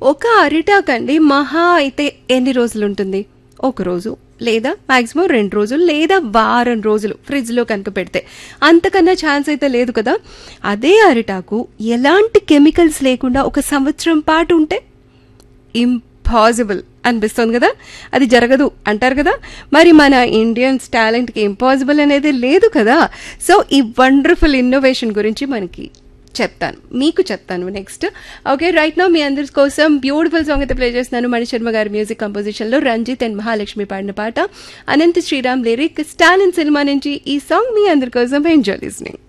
ఒక అరిటాకండి మహా అయితే ఎన్ని రోజులు ఉంటుంది ఒక రోజు లేదా మాక్సిమం రెండు రోజులు లేదా వారం రోజులు ఫ్రిడ్జ్లో కనుక పెడితే అంతకన్నా ఛాన్స్ అయితే లేదు కదా అదే అరిటాకు ఎలాంటి కెమికల్స్ లేకుండా ఒక సంవత్సరం పాటు ఉంటే ఇంపాసిబుల్ అనిపిస్తుంది కదా అది జరగదు అంటారు కదా మరి మన ఇండియన్స్ టాలెంట్కి ఇంపాసిబుల్ అనేది లేదు కదా సో ఈ వండర్ఫుల్ ఇన్నోవేషన్ గురించి మనకి చెప్తాను మీకు చెప్తాను నెక్స్ట్ ఓకే రైట్ నా మీ అందరి కోసం బ్యూటిఫుల్ సాంగ్ అయితే ప్లే చేస్తున్నాను మణిశర్మ గారి మ్యూజిక్ కంపోజిషన్లో రంజిత్ అండ్ మహాలక్ష్మి పాడిన పాట అనంత శ్రీరామ్ లిరిక్ స్టాలిన్ సినిమా నుంచి ఈ సాంగ్ మీ అందరి కోసం ఎంజాయ్ లిస్నింగ్